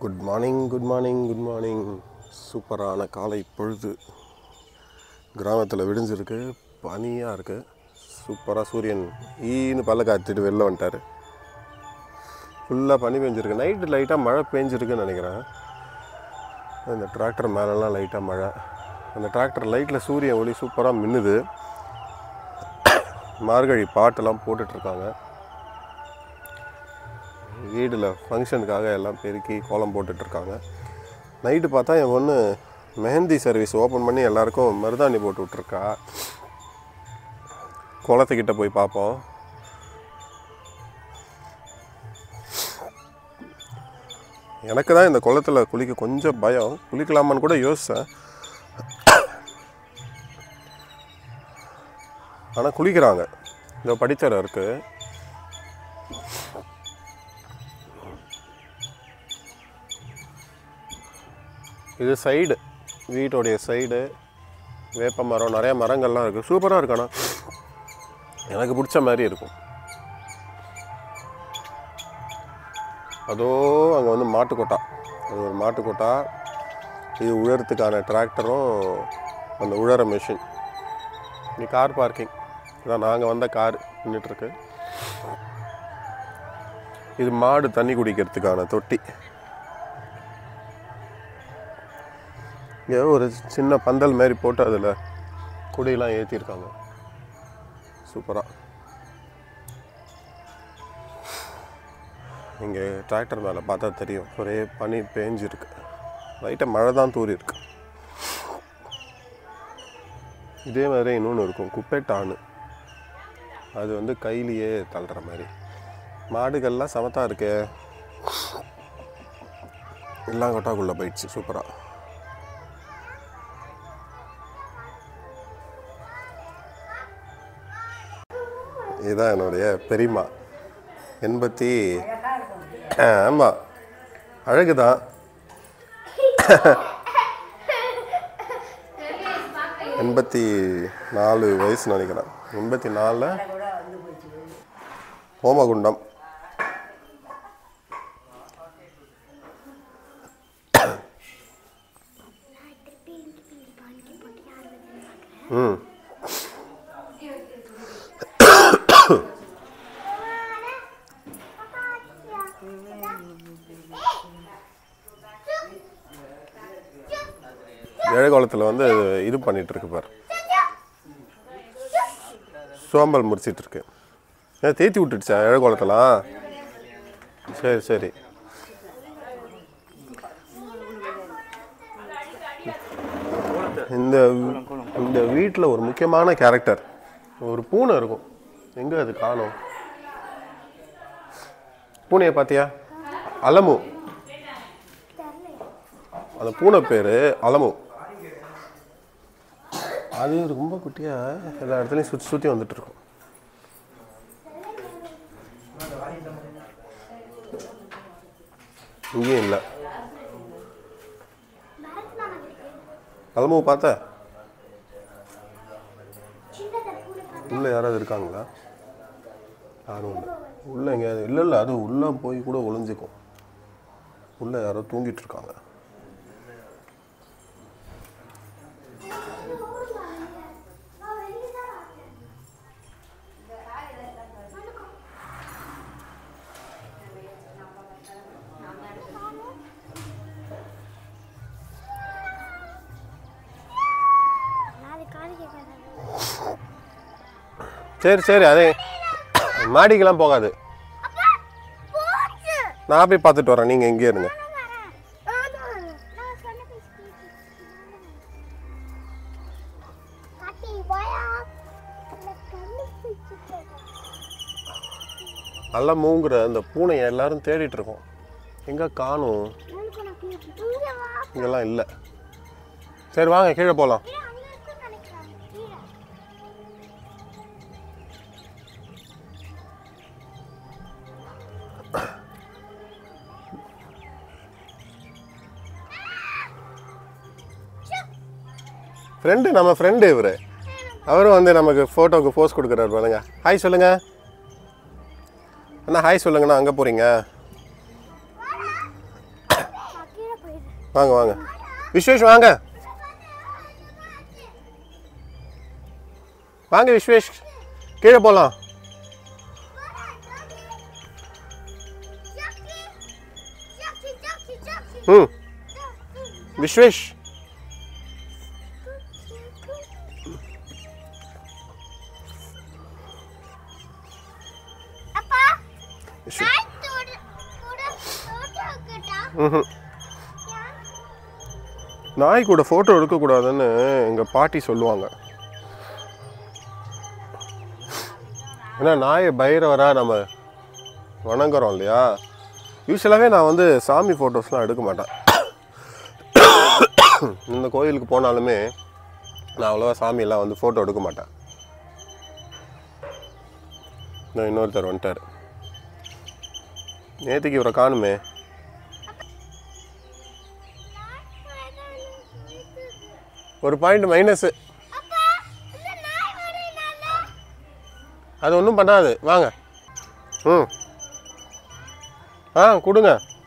Good morning good morning good morning சூப்பரான காலை பொழுது கிராமத்தில் விடிஞ்சிருக்கு பனியாக இருக்குது சூப்பராக சூரியன் ஈன்னு பல்ல காத்துட்டு வெளில வந்துட்டார் ஃபுல்லாக பனி பெஞ்சிருக்கு நைட்டு லைட்டாக மழை பெஞ்சிருக்குன்னு நினைக்கிறேன் இந்த டிராக்டர் மேலெலாம் லைட்டாக மழை அந்த டிராக்டர் லைட்டில் சூரியன் ஒளி சூப்பராக மின்னுது மார்கழி பாட்டெல்லாம் போட்டுட்ருக்காங்க வீடில் ஃபங்க்ஷனுக்காக எல்லாம் பெருக்கி கோலம் போட்டுட்ருக்காங்க நைட்டு பார்த்தா என் பொண்ணு மெஹந்தி சர்வீஸ் ஓப்பன் பண்ணி எல்லாருக்கும் மருதாணி போட்டு விட்ருக்கா குளத்துக்கிட்ட போய் பார்ப்போம் எனக்கு தான் இந்த குளத்தில் குளிக்க கொஞ்சம் பயம் குளிக்கலாமான்னு கூட யோசித்தேன் ஆனால் குளிக்கிறாங்க இந்த படித்தரம் இருக்குது இது சைடு வீட்டோடைய சைடு வேப்ப மரம் நிறைய மரங்கள்லாம் இருக்குது சூப்பராக இருக்கு ஆனால் எனக்கு பிடிச்ச மாதிரி இருக்கும் அதோ அங்கே வந்து மாட்டுக்கொட்டா அது ஒரு மாட்டுக்கொட்டா இது உழறதுக்கான டிராக்டரும் அந்த உழற மிஷின் இது கார் பார்க்கிங் இதான் நாங்கள் வந்த கார் நின்றுட்டுருக்கு இது மாடு தண்ணி குடிக்கிறதுக்கான தொட்டி இங்கே ஒரு சின்ன பந்தல் மாதிரி போட்டு அதில் குடியெல்லாம் ஏற்றிருக்காங்க சூப்பராக இங்கே டிராக்டர் மேலே பார்த்தா தெரியும் ஒரே பனி பேஞ்சிருக்கு லைட்டாக மழை தான் தூரி இருக்கு இதே மாதிரி இன்னொன்று இருக்கும் குப்பைட்டானு அது வந்து கையிலேயே தள்ளுற மாதிரி மாடுகள்லாம் சமத்தா இருக்கே எல்லாம் கொட்டாக்குள்ளே போயிடுச்சு சூப்பராக இதுதான் என்னுடைய பெரியம்மா எண்பத்தி ஆமாம் அழகு தான் எண்பத்தி நாலு வயசு நினைக்கிறேன் எண்பத்தி நாலில் ஹோமகுண்டம் ம் ஏழைகுளத்தில் வந்து இது பண்ணிட்டு இருக்கு பார் சோம்பல் முறிச்சிட்டு இருக்கு ஏன் தேத்தி விட்டுடுச்சா ஏழைகுளத்தெல்லாம் சரி சரி இந்த இந்த வீட்டில் ஒரு முக்கியமான கேரக்டர் ஒரு பூனை இருக்கும் எங்கே அது காணோம் பூனையை பார்த்தியா அலமு அந்த பூனை பேர் அலமு அது ரொம்ப குட்டியாக எல்லா இடத்துலையும் சுற்றி சுற்றி வந்துட்டு இருக்கும் இங்கேயும் இல்லை அலமு பார்த்த உள்ளே யாராவது இருக்காங்களா யாரும் இல்லை உள்ளே எங்கேயாவது இல்லை இல்லை அது உள்ளே போய் கூட ஒளிஞ்சிக்கும் உள்ளே யாரோ தூங்கிட்டு இருக்காங்க சரி சரி அதே மாடிக்கெல்லாம் போகாது நான் போய் பார்த்துட்டு வரேன் நீங்கள் எங்கேயே இருங்க நல்லா மூங்குற அந்த பூனையை எல்லாரும் தேடிட்டு இருக்கோம் எங்கே காணும் இங்கெல்லாம் இல்லை சரி வாங்க கீழே போகலாம் ஃப்ரெண்டு நம்ம ஃப்ரெண்டு இவர் அவரும் வந்து நமக்கு ஃபோட்டோவுக்கு போஸ் கொடுக்குறாரு பாருங்க ஹாய் சொல்லுங்க அண்ணா ஹாய் சொல்லுங்கண்ணா அங்கே போகிறீங்க வாங்க வாங்க விஸ்வேஷ் வாங்க வாங்க விஸ்வேஷ் கீழே போகலாம் ம் விஸ்வேஷ் விஸ்வேஷ் ம் நாய் கூட ஃபோட்டோ எடுக்கக்கூடாதுன்னு எங்கள் பாட்டி சொல்லுவாங்க ஏன்னா நாயை பைரவராக நம்ம வணங்குறோம் இல்லையா யூஸ்வலாகவே நான் வந்து சாமி ஃபோட்டோஸ்லாம் எடுக்க மாட்டேன் இந்த கோயிலுக்கு போனாலுமே நான் அவ்வளோவா சாமியெல்லாம் வந்து ஃபோட்டோ எடுக்க மாட்டேன் இன்னும் இன்னொருத்தர் வந்துட்டார் நேற்றுக்கு இவரை காணுமே ஒரு பாயிண்ட் மைனஸு அது ஒன்றும் பண்ணாது வாங்க ம் ஆ கொடுங்க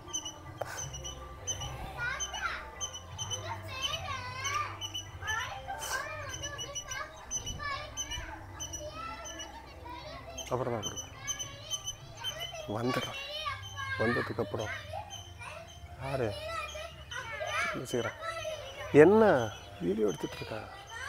அப்புறமா கொடுங்க வந்துடுறேன் வந்ததுக்கு அப்புறம் யாரு செய்கிறேன் என்ன வீடியோ எடுத்துட்டு இருக்கா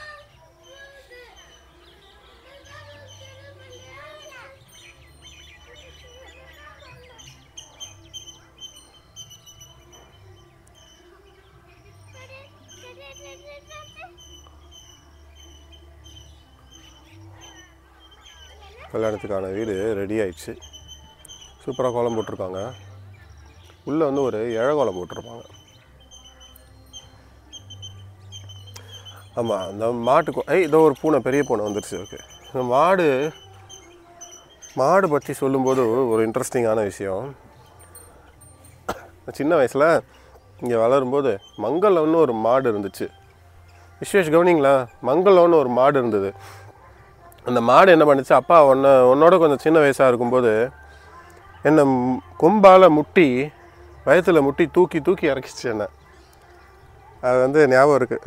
கல்யாணத்துக்கான வீடு ரெடி ஆயிடுச்சு சூப்பராக கோலம் போட்டிருக்காங்க உள்ளே வந்து ஒரு இழ கோலம் போட்டிருப்பாங்க ஆமாம் அந்த மாட்டுக்கு ஐய் இதோ ஒரு பூனை பெரிய பூனை வந்துருச்சு ஓகே இந்த மாடு மாடு பற்றி சொல்லும்போது ஒரு இன்ட்ரெஸ்டிங்கான விஷயம் சின்ன வயசில் இங்கே வளரும்போது மங்களம்னு ஒரு மாடு இருந்துச்சு விஸ்வேஷ் கவனிங்களா மங்களம்னு ஒரு மாடு இருந்தது அந்த மாடு என்ன பண்ணுச்சு அப்பா உன்னை உன்னோட கொஞ்சம் சின்ன வயசாக இருக்கும்போது என்னை ம்- கொம்பால் முட்டி வயத்தில் முட்டி தூக்கி தூக்கி இறக்கிச்சு என்ன அது வந்து ஞாபகம் இருக்குது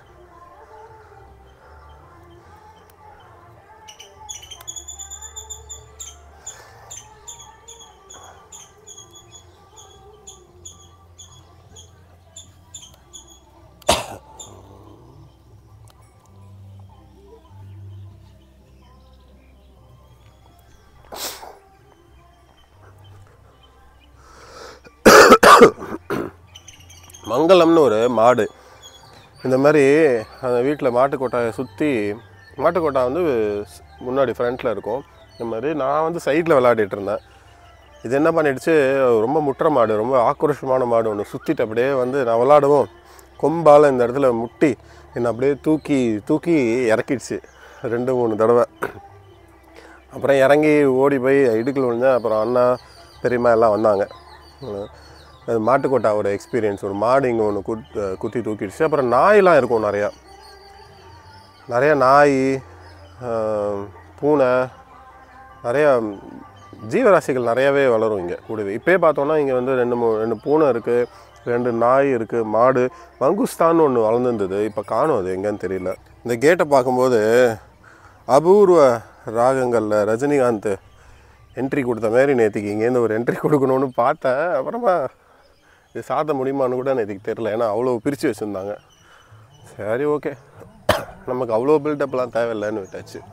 மங்களம்னு ஒரு மாடு இந்த மாதிரி அந்த வீட்டில் மாட்டுக்கொட்டாயை சுற்றி மாட்டுக்கொட்டா வந்து ஸ்- முன்னாடி ஃப்ரண்ட்டில் இருக்கும் இந்த மாதிரி நான் வந்து சைடில் விளையாடிட்டு இருந்தேன் இது என்ன பண்ணிடுச்சு ரொம்ப முட்டுற மாடு ரொம்ப ஆக்ரோஷமான மாடு ஒன்று சுற்றிட்டு அப்படியே வந்து நான் விளாடவும் கொம்பால் இந்த இடத்துல முட்டி என்னை அப்படியே தூக்கி தூக்கி இறக்கிடுச்சு ரெண்டு மூணு தடவை அப்புறம் இறங்கி ஓடி போய் இடுக்கில் விழுந்தேன் அப்புறம் அண்ணா பெரியம்மா எல்லாம் வந்தாங்க அஹ் அது மாட்டுக்கொட்டா ஒரு எக்ஸ்பீரியன்ஸ் ஒரு மாடு இங்கே ஒன்று குத் குத்தி தூக்கிடுச்சு அப்புறம் நாயெலாம் இருக்கும் நிறையா நிறையா நாய் ஆஹ் பூனை நிறையா ஜீவராசிகள் நிறையாவே வளரும் இங்கே கூடவே இப்போயே பார்த்தோன்னா இங்கே வந்து ரெண்டு மூ ரெண்டு பூனை இருக்குது ரெண்டு நாய் இருக்குது மாடு மங்குஸ்தான் ஒன்று வளர்ந்துருந்தது இப்போ காணும் அது எங்கன்னு தெரியல இந்த கேட்டை பார்க்கும்போது அபூர்வ ராகங்களில் ரஜினிகாந்த் என்ட்ரி கொடுத்த மாதிரி நேற்றுக்கு இங்கேருந்து ஒரு என்ட்ரி கொடுக்கணும்னு பார்த்தேன் அப்புறமா இது சாத்த முடியுமான்னு கூட நேற்றுக்கு தெரில ஏன்னா அவ்வளோ பிரித்து வச்சுருந்தாங்க சரி ஓகே நமக்கு அவ்வளோ பில்டப்லாம் தேவையில்லைன்னு விட்டாச்சு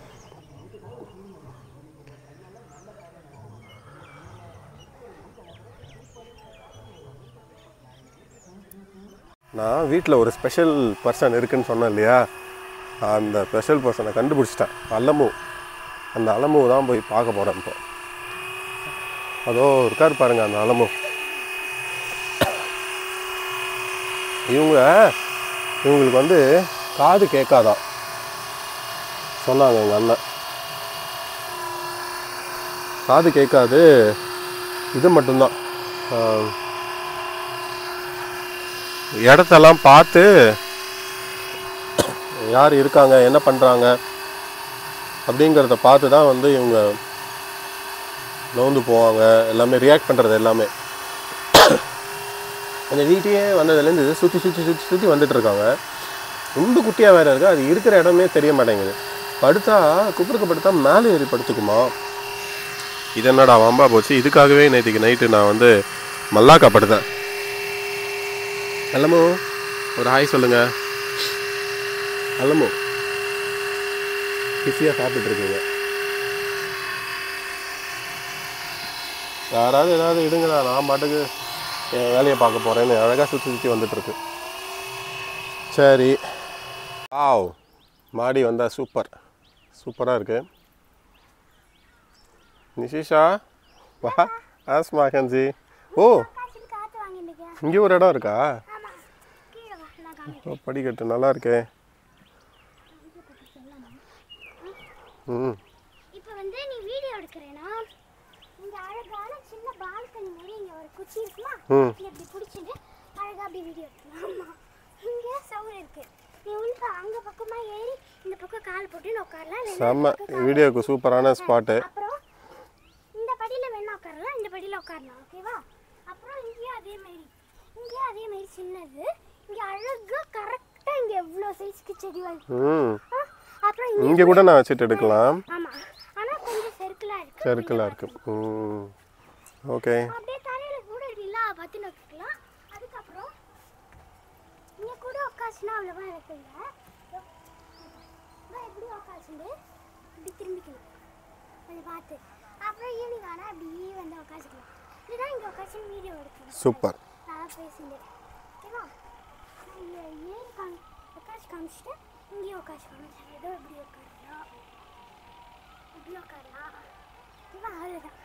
நான் வீட்டில் ஒரு ஸ்பெஷல் பர்சன் இருக்குன்னு சொன்னேன் இல்லையா அந்த ஸ்பெஷல் பர்சனை கண்டுபிடிச்சிட்டேன் அலமு அந்த அலமு தான் போய் பார்க்க போகிறேன் இப்போ அதோ இருக்கார் பாருங்க அந்த அலமு இவங்க இவங்களுக்கு வந்து காது கேட்காதான் சொன்னாங்க எங்கள் அண்ணன் காது கேட்காது இது மட்டும்தான் ஆஹ், இடத்தெல்லாம் பார்த்து யார் இருக்காங்க என்ன பண்ணுறாங்க அப்படிங்கிறத பார்த்து தான் வந்து இவங்க நவுந்து போவாங்க எல்லாமே ரியாக்ட் பண்ணுறது எல்லாமே அந்த வீட்டையே வந்ததுலேருந்து சுற்றி சுற்றி சுற்றி சுற்றி வந்துட்டு இருக்காங்க ரொம்ப குட்டியாக வேற இருக்கு அது இருக்கிற இடமே தெரிய மாட்டேங்குது படுத்தா குப்புருக்கு படுத்தா மேலே ஏறி படுத்துக்குமா இது என்னடா வம்பா போச்சு இதுக்காகவே நேற்றுக்கு நைட்டு நான் வந்து மல்லாக்கா படுத்தேன் அல்லமோ ஒரு ஹாய் சொல்லுங்க அல்லமோ பிஸியாக சாப்பிட்டு இருக்கீங்க யாராவது ஏதாவது இடுங்கடா நான் பாட்டுக்கு என் வேலையை பார்க்க போகிறேன்னு அழகாக சுற்றி சுற்றி வந்துட்டுருக்கு சரி ஆவ் மாடி வந்தால் சூப்பர் சூப்பராக இருக்கு நிஷிஷா வா ஆஸ்மா கஞ்சி ஓ காய்ச்சல் காற்று வாங்கிட்டு இங்கே ஒரு இடம் இருக்கா ஆமாம் கீழே வா நான் காமி ஓ, படிக்கட்டு நல்லா இருக்கே ம் இப்போ வந்து நீ வீடியோ எடுக்கிறேன்னா இங்கே அழகான சின்ன பால்கனி மாதிரி இங்கே ஒரு குச்சி இருக்குமா ம். இங்க இப்படி பிடிச்சிட்டு அழகாக அப்படி வீடியோ எடுக்கலாம் ஆமாம் இங்கே சவுர் இருக்கு நீ உள்ள அங்கே பக்கமாக ஏறி இந்த பக்கம் கால் போட்டு நீ உட்காரலாம் இல்லைன்னா செம்ம இந்த பக்கம் கால் வீடியோக்கு சூப்பரான ஸ்பாட்டு அப்புறம் இந்த படியில் வேணா உட்காரலாம் இந்த படியில் உட்காரலாம் ஓகேவா அப்புறம் இங்கேயும் அதே மாதிரி இங்கேயும் அதே மாதிரி சின்னது இங்கே அழகாக கரெக்டாக இங்கே எவ்வளோ சைஸ்க்கு செடி வளர்த்து ம் அப்புறம் இங்கே இங்கே கூட நான் வச்சுட்டு எடுக்கலாம் ஆமாம் ஆனால் கொஞ்சம் செருக்கலாக இருக்கு சர்க்கிளாக இருக்கு ம் ஓகே அப்படியே தலையில கூட இல்லா பத்தின வச்சுக்கலாம் அதுக்கப்புறம் இங்கே கூட உட்காச்சுன்னா அவ்வளோவா எனக்கு இல்லை எப்படி உட்காச்சுண்டு இப்படி திரும்பிக்கணும் கொஞ்சம் பார்த்து அப்புறம் ஈவினிங் ஆனால் அப்படியே வந்து உட்காந்துக்கலாம் இதுதான் இங்கே உட்காந்து வீடியோ எடுக்கணும் சூப்பர் நல்லா பேசிட்டு ஓகேவா இங்கே ஏறி காமி உட்காந்து காமிச்சிட்டு இங்கேயும் உட்காந்து காமிச்சேன் ஏதோ இப்படி உட்காரலாம் இப்படி உட்காரலாம் ஓகேவா அவ்வளோதான்